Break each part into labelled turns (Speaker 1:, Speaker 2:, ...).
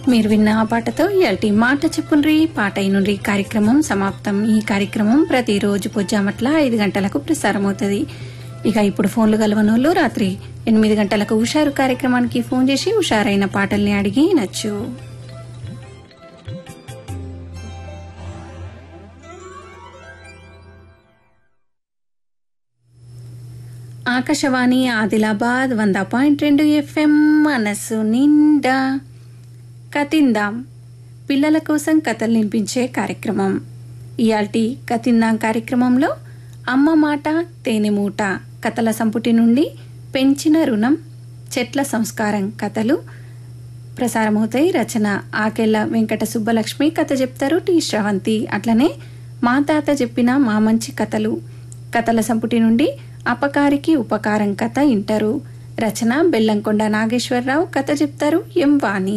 Speaker 1: మీరు విన్న ఆ పాటతో ఇయాల్టి మాట చెప్పుండ్రి పాట అయినుండ్రి కార్యక్రమం సమాప్తం ఈ కార్యక్రమం ప్రతిరోజు పొజ్జామట్ల ఐదు గంటలకు ప్రసారమవుతుంది ఇక ఇప్పుడు ఫోన్లు గలవనోళ్ళు రాత్రి ఎనిమిది గంటలకు హుషారు కార్యక్రమానికి ఫోన్ చేసి హుషారైన పాటల్ని అడిగి నచ్చు ఆకాశవాణి ఆదిలాబాద్ వంద పాయింట్ రెండు ఎఫ్ఎం మనసు నిండా కతిందాం పిల్లల కోసం కథలు వినిపించే కార్యక్రమం ఇయాల్టి కతిందాం కార్యక్రమంలో అమ్మ మాట తేనె మూట కథల సంపుటి నుండి పెంచిన రుణం చెట్ల సంస్కారం కథలు ప్రసారమవుతాయి రచన ఆకెళ్ళ వెంకట సుబ్బలక్ష్మి కథ చెప్తారు టి శ్రవంతి అట్లనే మా తాత చెప్పిన మా మంచి కథలు కథల సంపుటి నుండి అపకారికి ఉపకారం కథ ఇంటారు రచన బెల్లంకొండ నాగేశ్వరరావు కథ చెప్తారు ఎం వాణి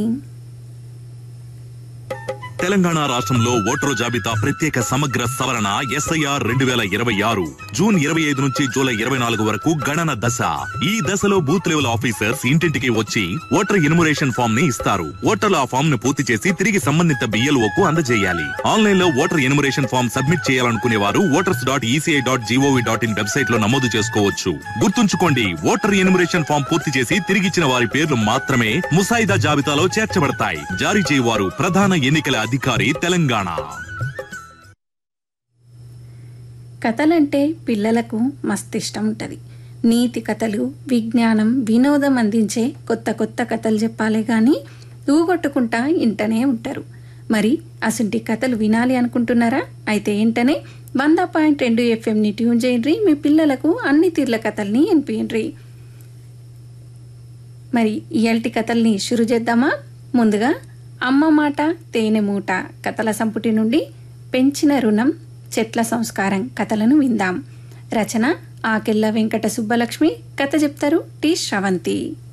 Speaker 2: తెలంగాణ రాష్ట్రంలో ఓటరు జాబితా ప్రత్యేక సమగ్ర సవరణ ఎస్ఐఆర్ రెండు వేల ఇరవై ఆరు జూన్ ఇరవై ఐదు నుంచి జూలై ఇరవై నాలుగు వరకు గణన దశ ఈ దశలో బూత్ లెవెల్ ఆఫీసర్స్ ఇంటింటికి వచ్చి ఓటర్ ఇన్మురేషన్ ఫామ్ ని ఇస్తారు ఓటర్లు ఆ ఫామ్ ను పూర్తి చేసి తిరిగి సంబంధిత బిఎల్ఓ కు అందజేయాలి ఆన్లైన్ లో ఓటర్ ఇన్మురేషన్ ఫామ్ సబ్మిట్ చేయాలనుకునే వారు voters dot ECI dot gov dot in website లో నమోదు చేసుకోవచ్చు గుర్తుంచుకోండి ఓటర్ ఇన్మురేషన్ ఫామ్ పూర్తి చేసి తిరిగిచ్చిన వారి పేర్లు మాత్రమే ముసాయిదా జాబితాలో చేర్చబడతాయి జారీ చేయవారు ప్రధాన ఎన్నికల అధికారి తెలంగాణ
Speaker 1: కథలంటే పిల్లలకు మస్తు ఇష్టం ఉంటుంది నీతి కథలు విజ్ఞానం వినోదం అందించే కొత్త కొత్త కథలు చెప్పాలే గాని ఊగొట్టుకుంటా ఇంటనే ఉంటారు మరి అసంటి కథలు వినాలి అనుకుంటున్నారా అయితే ఏంటనే వంద పాయింట్ రెండు ఎఫ్ఎంని ట్యూన్ చేయండి మీ పిల్లలకు అన్ని తీర్ల కథల్ని వినిపించండి మరి ఇయాల్టి కథల్ని షురు చేద్దామా ముందుగా అమ్మ మాట తేనె మూట కథల సంపుటి నుండి పెంచిన రుణం చెట్ల సంస్కారం కథలను విందాం రచన ఆకెళ్ళ వెంకట సుబ్బలక్ష్మి కథ చెప్తారు టి శ్రవంతి